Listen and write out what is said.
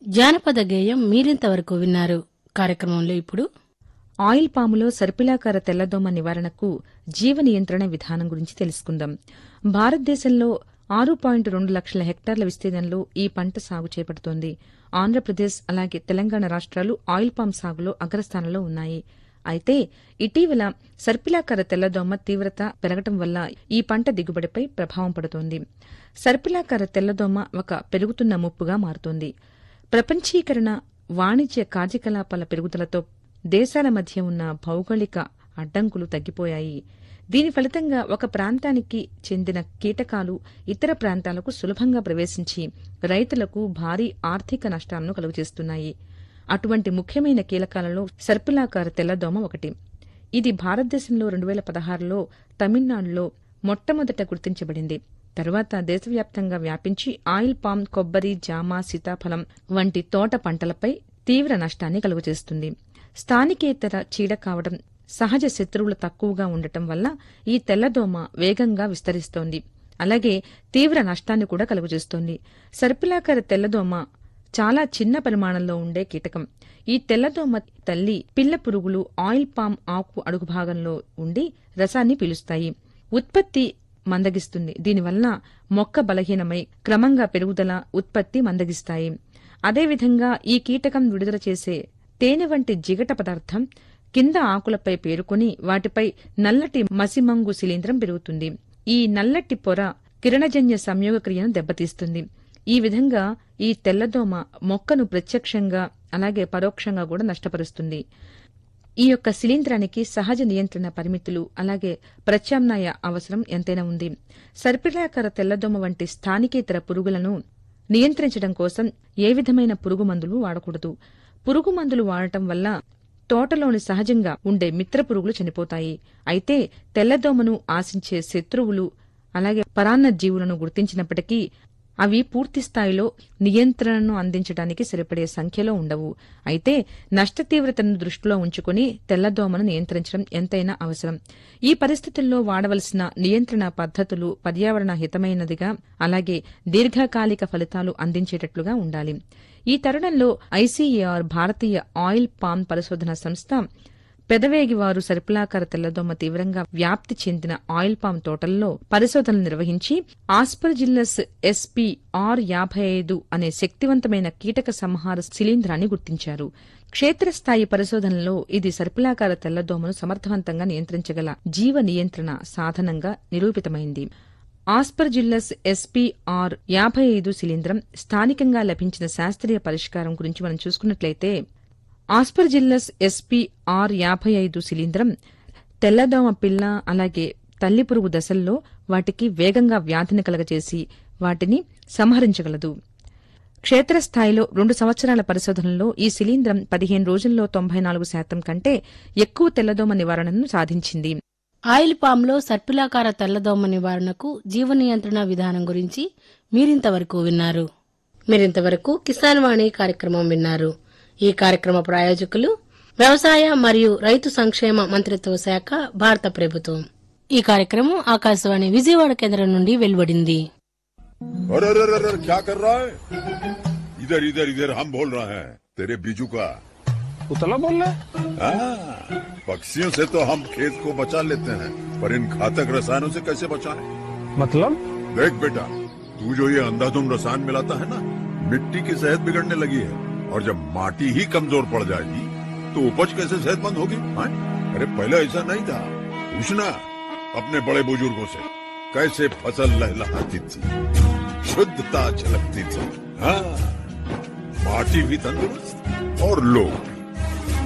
జానపద గేయం మీరింతవరకు విన్నారు కార్యక్రమంలో ఇప్పుడు ఆయిల్ పాములో సర్పిలాకార తెల్లదోమ నివారణకు జీవ నియంత్రణ విధానం గురించి తెలుసుకుందాం భారతదేశంలో ఆరు పాయింట్ రెండు లక్షల హెక్టార్ల విస్తీర్ణంలో ఈ పంట సాగు చేపడుతోంది ఆంధ్రప్రదేశ్ అలాగే తెలంగాణ రాష్ట్రాలు ఆయిల్ పామ్ సాగులో అగ్రస్థానంలో ఉన్నాయి అయితే ఇటీవల సర్పిలాకార తెల్లదోమ తీవ్రత పెరగటం వల్ల ఈ పంట దిగుబడిపై ప్రభావం పడుతోంది సర్పిలాకార తెల్లదోమ ఒక పెరుగుతున్న ముప్పుగా మారుతోంది ప్రపంచీకరణ వాణిజ్య కార్యకలాపాల పెరుగుదలతో దేశాల మధ్య ఉన్న భౌగోళిక అడ్డంకులు తగ్గిపోయాయి దీని ఫలితంగా ఒక ప్రాంతానికి చెందిన కీటకాలు ఇతర ప్రాంతాలకు సులభంగా ప్రవేశించి రైతులకు భారీ ఆర్థిక నష్టాలను కలుగజేస్తున్నాయి అటువంటి ముఖ్యమైన కీలకాలలో సర్పిలాకార తెల్లదోమ ఒకటి ఇది భారతదేశంలో రెండు వేల పదహారులో తమిళనాడులో మొట్టమొదట గుర్తించబడింది తరువాత దేశవ్యాప్తంగా వ్యాపించి ఆయిల్ పామ్ కొబ్బరి జామ సీతాఫలం వంటి తోట పంటలపై తీవ్ర నష్టాన్ని కలుగజేస్తుంది స్థానికేతర చీడ కావడం సహజ శత్రువులు తక్కువగా ఉండటం వల్ల ఈ తెల్లదోమ వేగంగా విస్తరిస్తోంది అలాగే తీవ్ర నష్టాన్ని కూడా కలుగజేస్తోంది సర్పిలాకార తెల్లదోమ చాలా చిన్న పరిమాణంలో ఉండే కీటకం ఈ తెల్లదోమ తల్లి పిల్ల పురుగులు ఆయిల్ పామ్ ఆకు అడుగు భాగంలో ఉండి రసాన్ని పీలుస్తాయి ఉత్పత్తి మందగిస్తుంది దీనివల్ల మొక్క బలహీనమై క్రమంగా పెరుగుదల ఉత్పత్తి మందగిస్తాయి అదేవిధంగా ఈ కీటకం విడుదల చేసే తేనె వంటి జిగట పదార్థం కింద ఆకులపై పేరుకొని వాటిపై నల్లటి మసిమంగు శిలీంద్రం పెరుగుతుంది ఈ నల్లటి పొర కిరణజన్య సంయోగ క్రియను దెబ్బతీస్తుంది ఈ విధంగా ఈ తెల్లదోమ మొక్కను ప్రత్యక్షంగా అలాగే పరోక్షంగా కూడా నష్టపరుస్తుంది ఈ యొక్క శిలీంధ్రానికి సహజ నియంత్రణ పరిమితులు అలాగే ప్రత్యామ్నాయ అవసరం ఎంతైనా ఉంది సర్పిలాకార తెల్లదోమ వంటి స్థానికేతర పురుగులను నియంత్రించడం కోసం ఏ విధమైన పురుగు మందులు వాడకూడదు పురుగు మందులు వాడటం వల్ల తోటలోని సహజంగా ఉండే మిత్ర పురుగులు చనిపోతాయి అయితే తెల్లదోమను ఆశించే శత్రువులు అలాగే పరాన్న జీవులను గుర్తించినప్పటికీ అవి పూర్తి స్థాయిలో నియంత్రణను అందించడానికి సరిపడే సంఖ్యలో ఉండవు అయితే నష్ట తీవ్రతను దృష్టిలో ఉంచుకుని తెల్లదోమను నియంత్రించడం ఎంతైనా అవసరం ఈ పరిస్థితుల్లో వాడవలసిన నియంత్రణ పద్ధతులు పర్యావరణ హితమైనదిగా అలాగే దీర్ఘకాలిక ఫలితాలు అందించేటట్లుగా ఉండాలి ఈ తరుణంలో ఐసీఏఆర్ భారతీయ ఆయిల్ పామ్ పరిశోధన సంస్థ పెదవేగివారు సర్పిలాకార తెల్లదోమ తీవ్రంగా వ్యాప్తి చెందిన ఆయిల్ పామ్ తోటల్లో పరిశోధనలు నిర్వహించి ఆస్పర్జిల్లస్ ఎస్పీ ఆర్ యాభై ఐదు అనే శక్తివంతమైన కీటక సంహార శిలీంధ్రాన్ని గుర్తించారు క్షేత్రస్థాయి పరిశోధనలో ఇది సర్పిలాకార తెల్లదోమను సమర్థవంతంగా నియంత్రించగల జీవ నియంత్రణ సాధనంగా నిరూపితమైంది ఆస్పర్జిల్లస్ ఎస్పీఆర్ యాభై ఐదు శిలీంద్రం స్థానికంగా లభించిన శాస్త్రీయ పరిష్కారం గురించి మనం చూసుకున్నట్లయితే ఆస్పర్జిల్లస్ ఎస్పీ ఆర్ యాభై ఐదు శిలీంద్రం తెల్లదోమ పిల్ల అలాగే తల్లి పురుగు దశల్లో వాటికి వేగంగా వ్యాధిని కలగజేసి వాటిని సంహరించగలదు క్షేత్రస్థాయిలో రెండు సంవత్సరాల పరిశోధనలో ఈ శిలీంద్రం పదిహేను రోజుల్లో తొంభై నాలుగు శాతం కంటే ఎక్కువ తెల్లదోమ నివారణను సాధించింది ఆయిల్ పామ్లో సర్పిలాకార తెల్లదోమ నివారణకు జీవ నియంత్రణ విధానం గురించి మీరింతవరకు విన్నారు మీరింతవరకు కిసాన్ వాణి కార్యక్రమం విన్నారు ఈ కార్యక్రమ ప్రాయోజకులు వ్యవసాయ మరియు రైతు సంక్షేమ మంత్రిత్వ శాఖ భారత ప్రభుత్వం ఈ కార్యక్రమం ఆకాశవాణి విజయవాడ కేంద్రం నుండి వెలువడింది अरे अरे अरे अरे, क्या कर रहा है इधर इधर इधर हम बोल रहे हैं तेरे बीजू का उतला बोल रहा है हाँ, पक्षियों से तो हम खेत को बचा लेते हैं पर इन घातक रसायनों से कैसे बचाएं? मतलब देख बेटा तू जो ये अंधाधुंध रसायन मिलाता है ना मिट्टी की सेहत बिगड़ने लगी है और जब माटी ही कमजोर पड़ जाएगी तो उपज कैसे सेहतमंद होगी हाँ? अरे पहले ऐसा नहीं था पूछना अपने बड़े बुजुर्गों से कैसे फसल लहलहाती थी शुद्धता झलकती थी हाँ माटी भी तंदुरुस्त और लोग भी